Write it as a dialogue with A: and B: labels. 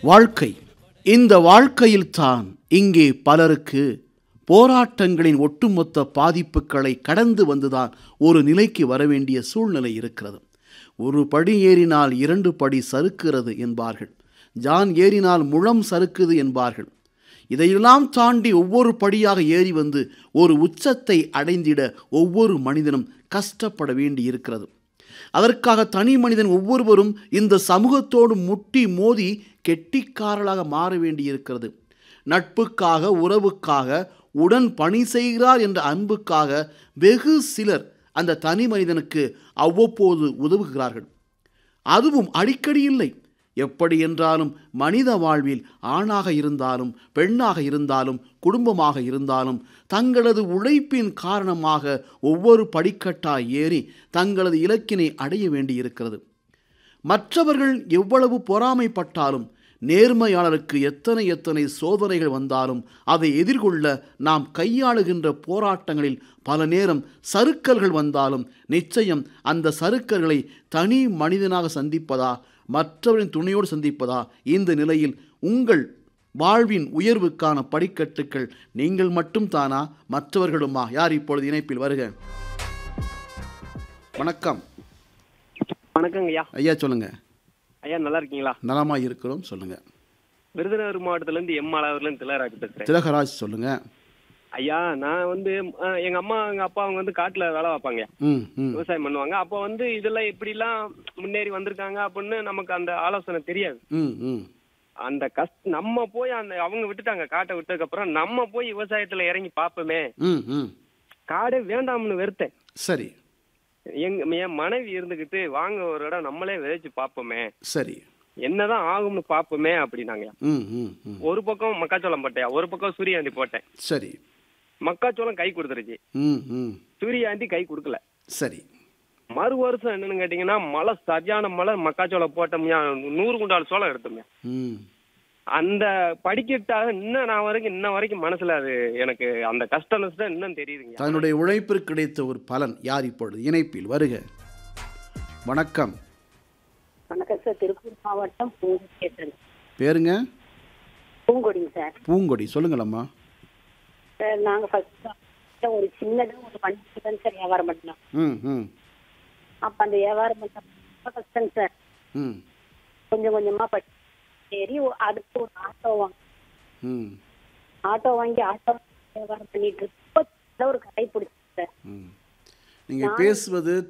A: வாழ்க்கை இந்த வாழ்க்கையில்தான் இங்கே பலருக்கு போராட்டங்களின் ஒட்டுமொத்த பாதிப்புகளை கடந்து வந்துதான் ஒரு நிலைக்கு வரவேண்டிய சூழ்நிலை இருக்கிறது ஒரு படி ஏறினால் இரண்டு படி சறுக்கிறது என்பார்கள் ஜான் ஏறினால் முழம் சறுக்குது என்பார்கள் இதையெல்லாம் தாண்டி ஒவ்வொரு படியாக ஏறி வந்து ஒரு உச்சத்தை அடைந்திட ஒவ்வொரு மனிதனும் கஷ்டப்பட வேண்டி இருக்கிறது அதற்காக தனி மனிதன் ஒவ்வொருவரும் இந்த சமூகத்தோடு முட்டி மோதி கெட்டிக்காரலாக மாற வேண்டியிருக்கிறது நட்புக்காக உறவுக்காக உடன் பணி செய்கிறார் என்ற அன்புக்காக வெகு சிலர் அந்த தனி மனிதனுக்கு அவ்வப்போது உதவுகிறார்கள் அதுவும் அடிக்கடி இல்லை எப்படி என்றாலும் மனித வாழ்வில் ஆணாக இருந்தாலும் பெண்ணாக இருந்தாலும் குடும்பமாக இருந்தாலும் தங்களது உழைப்பின் காரணமாக ஒவ்வொரு படிக்கட்டாய் ஏறி தங்களது இலக்கினை அடைய வேண்டியிருக்கிறது மற்றவர்கள் எவ்வளவு பொறாமைப்பட்டாலும் நேர்மையாளருக்கு எத்தனை எத்தனை சோதனைகள் வந்தாலும் அதை எதிர்கொள்ள நாம் கையாளுகின்ற போராட்டங்களில் பல நேரம் சறுக்கல்கள் வந்தாலும் நிச்சயம் அந்த சறுக்கல்களை தனி மனிதனாக சந்திப்பதா மற்றவரின் துணையோடு சந்திப்பதா இந்த நிலையில் உங்கள் வாழ்வின் உயர்வுக்கான படிக்கட்டுக்கள் நீங்கள் மட்டும் தானா மற்றவர்களுமா யார் இப்பொழுது இணைப்பில் வருக வணக்கம்
B: வணக்கங்க ஐயா
A: ஐயா சொல்லுங்க
B: ஐயா நல்லா இருக்கீங்களா
A: நலமா இருக்கிறோம் சொல்லுங்க
B: விருதுநகர் மாவட்டத்துல இருந்து எம் அளவுல திலராஜ் பேசுறேன்
A: திலகராஜ் சொல்லுங்க
B: ஐயா நான் வந்து அஹ், எங்க அம்மா எங்க அப்பா அவங்க வந்து காட்டுல வேலை பார்ப்பாங்க
A: ம் ம்
B: விவசாயம் பண்ணுவாங்க அப்போ வந்து இதெல்லாம் இப்படிலாம் முன்னேறி வந்திருக்காங்க அப்படின்னு நமக்கு அந்த ஆலோசனை தெரியாது
A: ம் ம்
B: அந்த கஷ்ட நம்ம போய் அந்த அவங்க விட்டுட்டாங்க காட்டை விட்டதுக்கு அப்புறம் நம்ம போய் விவசாயத்துல இறங்கி பார்ப்போமே
A: ம் ம்
B: காடே வேண்டாம்னு வெறுத்தேன்
A: சரி
B: எங்க என் மனைவி இருந்துகிட்டு வாங்க ஒரு இடம் நம்மளே விதைச்சு பார்ப்போமே
A: சரி
B: என்னதான் ஆகும்னு பார்ப்போமே அப்படின்னாங்க
A: ம் ம் ம்
B: ஒரு பக்கம் மக்காச்சோளம் போட்டேன் ஒரு பக்கம் சூரியகாந்தி போட்டேன்
A: சரி
B: மக்காச்சோளம் கை கொடுத்துருச்சு
A: ம் ம்
B: சூரியகாந்தி கை கொடுக்கல
A: சரி
B: மறு வருஷம் என்னன்னு கேட்டீங்கன்னா மழை சரியான மழை மக்காச்சோளம் போட்டோம்யா நூறு குண்டால் சோளம் எடுத்தோம்யா
A: ம்
B: அந்த படிக்கட்டாக இன்னும் நான் வரைக்கும் இன்ன வரைக்கும் மனசுல அது எனக்கு அந்த கஷ்ட நஷ்டம் இன்னும் தெரியுதுங்க
A: தன்னுடைய உழைப்பிற்கு கிடைத்த ஒரு பலன் யார் இப்பொழுது இணைப்பில் வருக வணக்கம்
C: வணக்கம் சார் திருப்பூர் மாவட்டம் பூங்கொடி பேசுறேன்
A: பேருங்க
C: பூங்கொடிங்க சார்
A: பூங்கொடி சொல்லுங்களம்மா
C: சார் நாங்கள் ஃபர்ஸ்ட் ஒரு சின்னதாக ஒரு வண்டி தான் சார் வியாபாரம் பண்ணோம்
A: ம் ம்
C: அப்போ அந்த வியாபாரம் பண்ண ரொம்ப கஷ்டம் சார்
A: ம்
C: கொஞ்சம் கொஞ்சமாக படி சரி ஒ- அடுத்து ஒரு ஆட்டோ வாங்க
A: ம்
C: ஆட்டோ வாங்கி ஆட்டோ வியாபாரம் பண்ணிட்டு இருக்கப்போ சின்ன ஒரு கடை பிடிச்சி சார்
A: ம் நீங்கள் பேசுவது